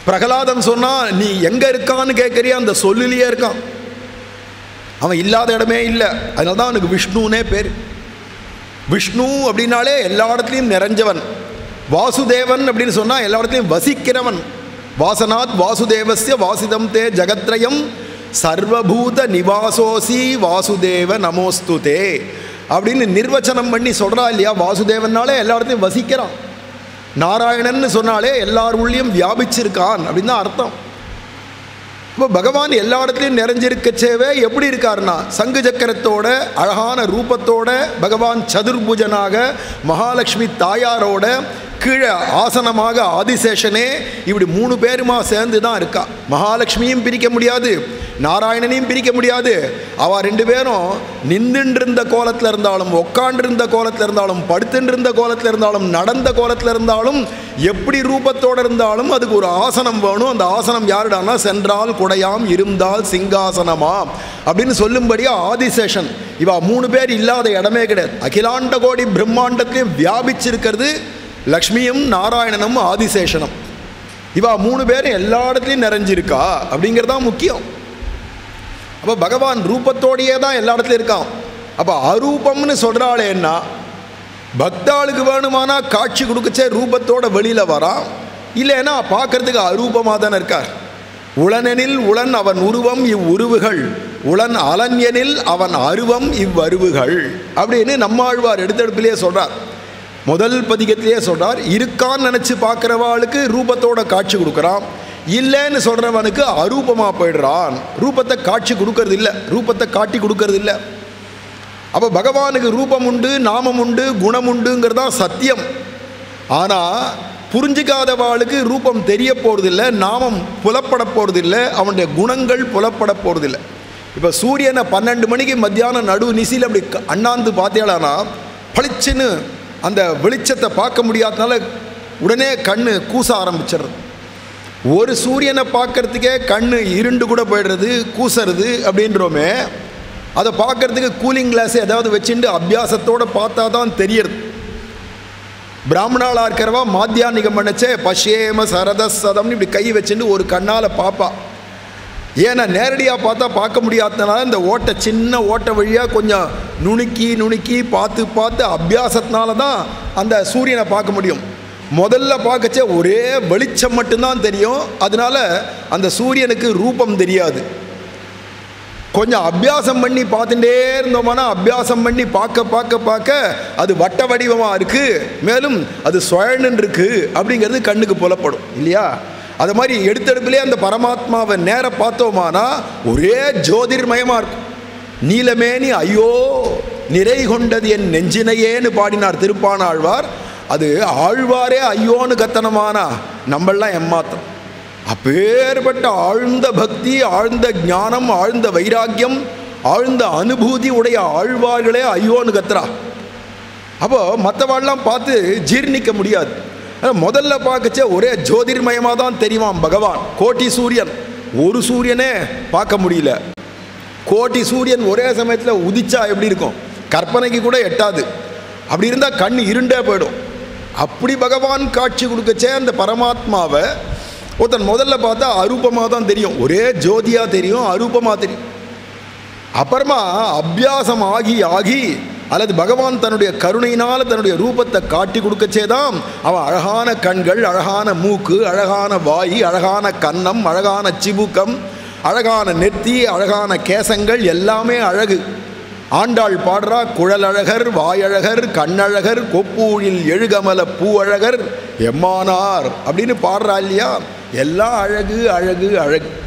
பிரகலாதன் சொன்னா நீ எங்க இருக்கான்னு கேட்கறியா அந்த சொல்லிலேயே இருக்கான் அவன் இல்லாத இடமே இல்லை அதனால தான் அவனுக்கு விஷ்ணுனே பேர் விஷ்ணு அப்படின்னாலே எல்லா இடத்துலையும் நிறைஞ்சவன் வாசுதேவன் அப்படின்னு சொன்னால் எல்லா இடத்துலையும் வசிக்கிறவன் வாசனாத் வாசுதேவஸ்ய வாசிதம் தே ஜகத்ரயம் சர்வபூத நிவாசோசி வாசுதேவ நமோஸ்துதே அப்படின்னு நிர்வச்சனம் பண்ணி சொல்கிறா இல்லையா வாசுதேவனாலே எல்லா இடத்துலையும் வசிக்கிறான் நாராயணன்னு சொன்னாலே எல்லார் உள்ளேயும் வியாபிச்சிருக்கான் அப்படின்னு தான் அர்த்தம் இப்போ பகவான் எல்லா இடத்துலையும் நிறைஞ்சிருக்கச்சேவே எப்படி இருக்காருன்னா சங்கு சக்கரத்தோட அழகான ரூபத்தோட பகவான் சதுர்புஜனாக மகாலட்சுமி தாயாரோட கீழே ஆசனமாக ஆதிசேஷனே இப்படி மூணு பேருமா சேர்ந்து தான் இருக்கா மகாலட்சுமியும் பிரிக்க முடியாது நாராயணனையும் பிரிக்க முடியாது அவ ரெண்டு பேரும் நின்றுண்டிருந்த கோலத்தில் இருந்தாலும் உட்காண்டிருந்த கோலத்தில் இருந்தாலும் படுத்துட்டு கோலத்தில் இருந்தாலும் நடந்த கோலத்தில் இருந்தாலும் எப்படி ரூபத்தோடு இருந்தாலும் அதுக்கு ஒரு ஆசனம் வேணும் அந்த ஆசனம் யாருடானா சென்றால் குடையாம் இருந்தால் சிங்காசனமாம் அப்படின்னு சொல்லும்படியா ஆதிசேஷன் இவா மூணு பேர் இல்லாத இடமே கிடையாது அகிலாண்ட கோடி பிரம்மாண்டத்திலையும் வியாபிச்சிருக்கிறது லக்ஷ்மியும் நாராயணனும் ஆதிசேஷனும் இவா மூணு பேரும் எல்லா இடத்துலையும் நிறைஞ்சிருக்கா அப்படிங்கிறது தான் முக்கியம் அப்போ பகவான் ரூபத்தோடையே தான் எல்லா இடத்துலையும் இருக்கான் அப்போ அரூபம்னு சொல்கிறாளேன்னா பக்தாளுக்கு வேணுமானா காட்சி கொடுக்கச்சே ரூபத்தோட வெளியில் வரான் இல்லைன்னா பார்க்கறதுக்கு அரூபமாக தானே இருக்கார் உளனெனில் உளன் அவன் உருவம் இவ்வுருவுகள் உளன் அலன்யனில் அவன் அருவம் இவ்வருவுகள் அப்படின்னு நம்மாழ்வார் எடுத்தெடுப்பிலேயே சொல்கிறார் முதல் பதிகத்திலேயே சொல்கிறார் இருக்கான்னு நினச்சி பார்க்குறவாளுக்கு ரூபத்தோட காட்சி கொடுக்குறான் இல்லைன்னு சொல்கிறவனுக்கு அரூபமாக போயிடுறான் ரூபத்தை காட்சி கொடுக்கறது இல்லை ரூபத்தை காட்டி கொடுக்கறது இல்லை அப்போ பகவானுக்கு ரூபம் உண்டு நாமம் உண்டு குணம் உண்டுங்கிறதா சத்தியம் ஆனால் புரிஞ்சிக்காதவாளுக்கு ரூபம் தெரிய போகிறதில்ல நாமம் புலப்பட போகிறதில்ல அவனுடைய குணங்கள் புலப்பட போகிறதில்ல இப்போ சூரியனை பன்னெண்டு மணிக்கு மத்தியானம் நடு நிசியில் அப்படி க- அண்ணாந்து பார்த்தேளானா பளிச்சுன்னு அந்த வெளிச்சத்தை பார்க்க முடியாதனால உடனே கண்ணு கூச ஆரம்பிச்சிடுறது ஒரு சூரியனை பார்க்கறதுக்கே கண்ணு இருண்டு கூட போயிடுறது கூசறது அப்படின்றோமே அதை பார்க்கறதுக்கு கூலிங் கிளாஸ் ஏதாவது வச்சுட்டு அபியாசத்தோட பார்த்தா தான் தெரியறது பிராமணாளாக இருக்கிறவா மாத்தியானிகம் பண்ணச்சே பஷேம சரத சதம்னு இப்படி கை வச்சுட்டு ஒரு கண்ணால் பார்ப்பா ஏன்னா நேரடியாக பார்த்தா பார்க்க முடியாதனால இந்த ஓட்டை சின்ன ஓட்டை வழியாக கொஞ்சம் நுணுக்கி நுணுக்கி பார்த்து பார்த்து அபியாசத்தினால தான் அந்த சூரியனை பார்க்க முடியும் முதல்ல பார்க்கச்சே ஒரே வெளிச்சம் மட்டும்தான் தெரியும் அதனால அந்த சூரியனுக்கு ரூபம் தெரியாது கொஞ்சம் அபியாசம் பண்ணி பார்த்துட்டே இருந்தோம்னா அபியாசம் பண்ணி பார்க்க பார்க்க பார்க்க அது வட்ட வடிவமாக இருக்குது மேலும் அது சுழன்னு இருக்கு அப்படிங்கிறது கண்ணுக்கு புலப்படும் இல்லையா அது மாதிரி எடுத்தெடுப்பிலே அந்த பரமாத்மாவை நேர பார்த்தோமானா ஒரே ஜோதிர்மயமாக இருக்கும் நீலமேனி ஐயோ நிறை கொண்டது என் நெஞ்சினையேன்னு பாடினார் திருப்பானாழ்வார் அது ஆழ்வாரே ஐயோன்னு கத்தனமானா நம்மெல்லாம் எம்மாத்திரம் அப்பேற்பட்ட ஆழ்ந்த பக்தி ஆழ்ந்த ஞானம் ஆழ்ந்த வைராக்கியம் ஆழ்ந்த அனுபூதி உடைய ஆழ்வார்களே ஐயோன்னு கத்துறா அப்போ மற்றவாள்லாம் பார்த்து ஜீர்ணிக்க முடியாது ஆனா முதல்ல பார்க்கச்சே ஒரே ஜோதிர்மயமாக தான் தெரியுமாம் பகவான் கோட்டி சூரியன் ஒரு சூரியனே பார்க்க முடியல கோட்டி சூரியன் ஒரே சமயத்தில் உதிச்சா எப்படி இருக்கும் கற்பனைக்கு கூட எட்டாது அப்படி இருந்தால் கண் இருண்டே போயிடும் அப்படி பகவான் காட்சி கொடுக்கச்சே அந்த பரமாத்மாவை ஒருத்தன் முதல்ல பார்த்தா அரூபமாக தான் தெரியும் ஒரே ஜோதியாக தெரியும் அரூபமாக தெரியும் அப்புறமா அபியாசம் ஆகி ஆகி அல்லது பகவான் தன்னுடைய கருணையினால் தன்னுடைய ரூபத்தை காட்டி கொடுக்கச்சே தான் அவன் அழகான கண்கள் அழகான மூக்கு அழகான வாய் அழகான கன்னம் அழகான சிபுக்கம் அழகான நெத்தி அழகான கேசங்கள் எல்லாமே அழகு ஆண்டாள் பாடுறா குழலழகர் வாயழகர் கண்ணழகர் கொப்பூழில் எழுகமல பூவழகர் எம்மானார் அப்படின்னு பாடுறா இல்லையா எல்லாம் அழகு அழகு அழகு